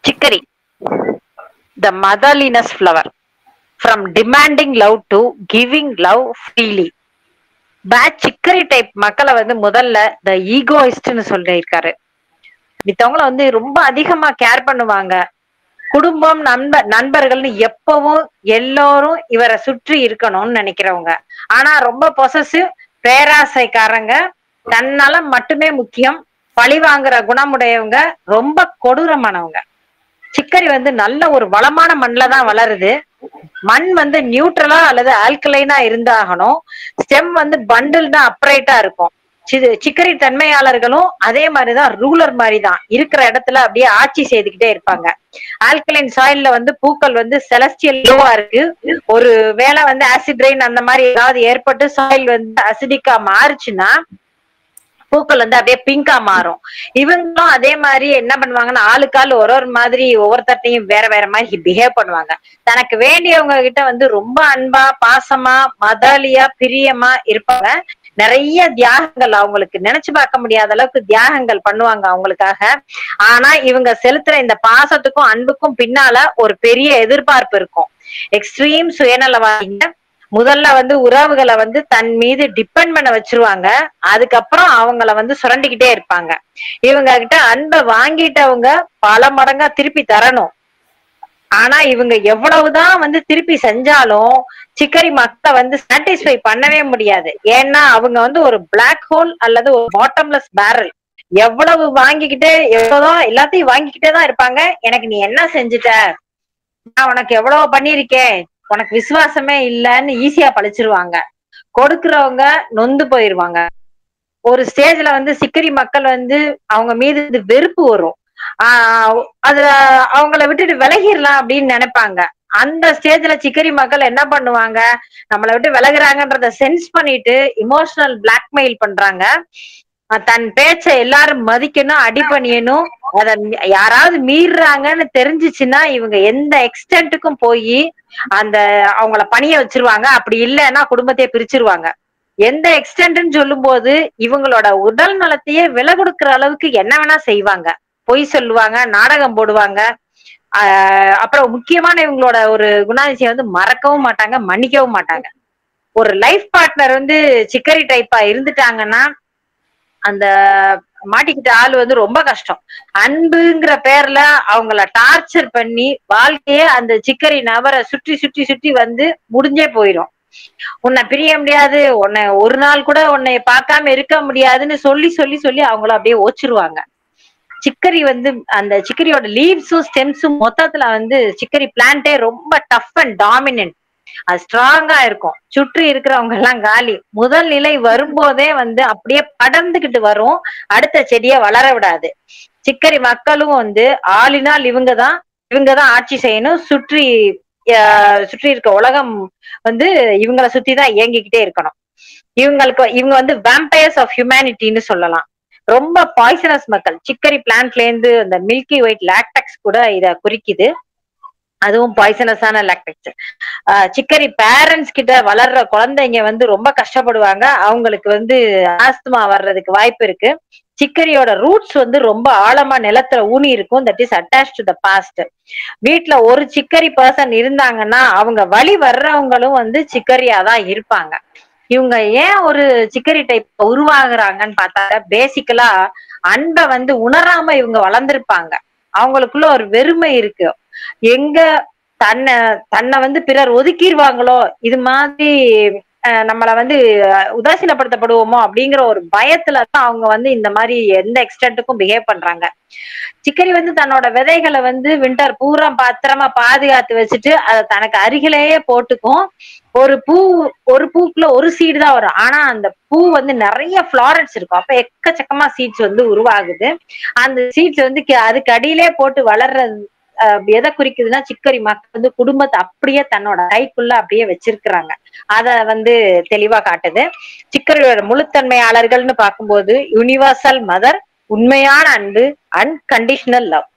chicory the motherliness flower from demanding love to giving love freely bad சிக்கரி type மக்களை வந்து முதல்ல த ஈகோயிஸ்ட்னு சொல்லியிருக்காரு மித்தவங்கள வந்து ரொம்ப அதிகமா கேர் பண்ணுவாங்க குடும்பம் நண்பர் நண்பர்கள்னு எப்பவும் எல்லோரும் இவரை சுற்றி இருக்கணும்னு நினைக்கிறவங்க ஆனா ரொம்ப பொசசிவ் பேராசைக்காரங்க தன்னால மட்டுமே முக்கியம் பழி வாங்குற குணமுடையவங்க ரொம்ப கொடூரமானவங்க சிக்கரி வந்து நல்ல ஒரு வளமான மண்ணில தான் வளருது மண் வந்து நியூட்ரலா அல்லது ஆல்கலைனா இருந்தாகணும் ஸ்டெம் வந்து பண்டில் தான் அப்ரைட்டா இருக்கும் சி- சிக்கரி தன்மையாளர்களும் அதே மாதிரிதான் ரூலர் மாதிரி தான் இருக்கிற இடத்துல அப்படியே ஆட்சி செய்துக்கிட்டே இருப்பாங்க ஆல்கலைன் சாயில்ல வந்து பூக்கள் வந்து செலஸ்டியல் லோவா இருக்கு ஒரு வேளை வந்து ஆசிட் ரெயின் அந்த மாதிரி ஏதாவது ஏற்பட்டு சாயில் வந்து அசிடிக்கா மாறுச்சுன்னா பூக்கள் வந்து அப்படியே பிங்கா மாறும் இவங்களும் அதே மாதிரி என்ன பண்ணுவாங்கன்னா ஆளுக்காள் ஒரு ஒரு மாதிரி ஒவ்வொருத்தட்டையும் வேற வேற மாதிரி பிஹேவ் பண்ணுவாங்க தனக்கு வேண்டியவங்க கிட்ட வந்து ரொம்ப அன்பா பாசமா மதாலியா பிரியமா இருப்பாங்க நிறைய தியாகங்கள் அவங்களுக்கு நினைச்சு பார்க்க முடியாத அளவுக்கு தியாகங்கள் பண்ணுவாங்க அவங்களுக்காக ஆனா இவங்க செலுத்துற இந்த பாசத்துக்கும் அன்புக்கும் பின்னால ஒரு பெரிய எதிர்பார்ப்பு இருக்கும் எக்ஸ்ட்ரீம் சுயநலவாதிங்க முதல்ல வந்து உறவுகளை வந்து தன் மீது டிபெண்ட் பண்ண வச்சிருவாங்க அதுக்கப்புறம் அவங்கள வந்து சுரண்டிக்கிட்டே இருப்பாங்க இவங்க கிட்ட அன்பை வாங்கிட்டவங்க பல மடங்கா திருப்பி தரணும் ஆனா இவங்க எவ்வளவுதான் வந்து திருப்பி செஞ்சாலும் சிக்கரி மக்களை வந்து சாட்டிஸ்ஃபை பண்ணவே முடியாது ஏன்னா அவங்க வந்து ஒரு பிளாக் ஹோல் அல்லது ஒரு பாட்டம்லெஸ் பேரல் எவ்வளவு வாங்கிக்கிட்டே எவ்வளவுதான் எல்லாத்தையும் வாங்கிக்கிட்டே தான் இருப்பாங்க எனக்கு நீ என்ன செஞ்சுட்ட நான் உனக்கு எவ்வளவு பண்ணிருக்கேன் உனக்கு விசுவாசமே இல்லைன்னு ஈஸியா பழிச்சிருவாங்க கொடுக்கறவங்க நொந்து போயிருவாங்க ஒரு ஸ்டேஜ்ல வந்து சிக்கரி மக்கள் வந்து அவங்க மீது இது வெறுப்பு வரும் ஆஹ் அதுல அவங்கள விட்டுட்டு விலகிடலாம் அப்படின்னு நினைப்பாங்க அந்த ஸ்டேஜ்ல சிக்கரி மக்கள் என்ன பண்ணுவாங்க நம்மளை விட்டு விலகுறாங்கன்றத சென்ஸ் பண்ணிட்டு இமோஷனல் பிளாக்மெயில் பண்றாங்க அஹ் தன் பேச்ச எல்லாரும் மதிக்கணும் அடி பண்ணியணும் அத மீ- யாராவது மீறுறாங்கன்னு தெரிஞ்சுச்சுன்னா இவங்க எந்த எக்ஸ்டென்ட்டுக்கும் போய் அந்த அவங்கள பணிய வச்சிருவாங்க அப்படி இல்லைன்னா குடும்பத்தையே பிரிச்சிருவாங்க எந்த எக்ஸ்டென்ட்னு சொல்லும்போது இவங்களோட உடல் நலத்தையே விலை கொடுக்கிற அளவுக்கு என்ன வேணா செய்வாங்க பொய் சொல்லுவாங்க நாடகம் போடுவாங்க ஆஹ் அப்புறம் முக்கியமான இவங்களோட ஒரு குணாதிசயம் வந்து மறக்கவும் மாட்டாங்க மன்னிக்கவும் மாட்டாங்க ஒரு லைஃப் பார்ட்னர் வந்து சிக்கரி டைப்பா இருந்துட்டாங்கன்னா அந்த மாட்டிக்கிட்ட ஆள் வந்து ரொம்ப கஷ்டம் அன்புங்கிற பேர்ல அவங்கள டார்ச்சர் பண்ணி வாழ்க்கையே அந்த சிக்கரி நபரை சுற்றி சுற்றி சுற்றி வந்து முடிஞ்சே போயிடும் உன்னை பிரிய முடியாது உன்னை ஒரு நாள் கூட உன்னை பார்க்காம இருக்க முடியாதுன்னு சொல்லி சொல்லி சொல்லி அவங்கள அப்படியே ஓச்சிருவாங்க சிக்கரி வந்து அந்த சிக்கரியோட லீவ்ஸும் ஸ்டெம்ஸும் மொத்தத்துல வந்து சிக்கரி பிளான்ட்டே ரொம்ப டஃப் அண்ட் டாமினன்ட் அது ஸ்ட்ராங்கா இருக்கும் சுற்றி இருக்கிறவங்க எல்லாம் காலி முதல் நிலை வரும்போதே வந்து அப்படியே படர்ந்துகிட்டு வரும் அடுத்த செடியை வளர விடாது சிக்கரி மக்களும் வந்து ஆளினால் இவங்க தான் இவங்க தான் ஆட்சி செய்யணும் சுற்றி ஆஹ் சுற்றி இருக்க உலகம் வந்து இவங்கள சுத்தி தான் இயங்கிக்கிட்டே இருக்கணும் இவங்களுக்கு இவங்க வந்து வேம்பயர்ஸ் ஆஃப் ஹியூமனிட்டின்னு சொல்லலாம் ரொம்ப பாய்சனஸ் மக்கள் சிக்கரி பிளான்ட்ல இருந்து அந்த மில்கி ஒயிட் லாக்டக்ஸ் கூட இத குறிக்குது அதுவும் பாய்சனஸான லாக்டக்ஸ் சிக்கரி பேரண்ட்ஸ் கிட்ட வளர்ற குழந்தைங்க வந்து ரொம்ப கஷ்டப்படுவாங்க அவங்களுக்கு வந்து ஆஸ்துமா வர்றதுக்கு வாய்ப்பு இருக்கு சிக்கரியோட ரூட்ஸ் வந்து ரொம்ப ஆழமா நிலத்துல ஊனி இருக்கும் that is attach to the past வீட்ல ஒரு சிக்கரி பர்சன் இருந்தாங்கன்னா அவங்க வழி வர்றவங்களும் வந்து சிக்கரியா தான் இருப்பாங்க இவங்க ஏன் ஒரு சிக்கரி டைப் உருவாகுறாங்கன்னு பார்த்தா பேசிக்கலா அன்பை வந்து உணராம இவங்க வளர்ந்திருப்பாங்க அவங்களுக்குள்ள ஒரு வெறுமை இருக்கு எங்க தன்னை தன்னை வந்து பிறர் ஒதுக்கிடுவாங்களோ இது மாதிரி அஹ், நம்மள வந்து அஹ், உதாசீனப்படுத்தப்படுவோமோ அப்படிங்கிற ஒரு பயத்துல தான் அவங்க வந்து இந்த மாதிரி எந்த எக்ஸ்டென்ட்டுக்கும் பிஹேவ் பண்றாங்க சிக்கரி வந்து தன்னோட விதைகளை வந்து வின்டர் பூரா பத்திரமா பாதுகாத்து வச்சுட்டு அதை தனக்கு அருகிலேயே போட்டுக்கும் ஒரு பூ ஒரு பூக்குள்ள ஒரு சீடு தான் வரும் ஆனா அந்த பூ வந்து நிறைய ஃபிளாரன்ஸ் இருக்கும் அப்ப எக்கச்சக்கமா சீட்ஸ் வந்து உருவாகுது அந்த சீட்ஸ் வந்து கி- அதுக்கு அடியிலே போட்டு வளர்றது அஹ், எதை குறிக்குதுன்னா சிக்கரி மக்கள் வந்து குடும்பத்தை அப்படியே தன்னோட கைக்குள்ள அப்படியே வச்சிருக்கிறாங்க அத வந்து தெளிவா காட்டுது சிக்கரியோட முழுத்தன்மையாளர்கள்னு பார்க்கும்போது யுனிவர்சல் மதர் உண்மையான அன்பு அன்கண்டிஷனல் லவ்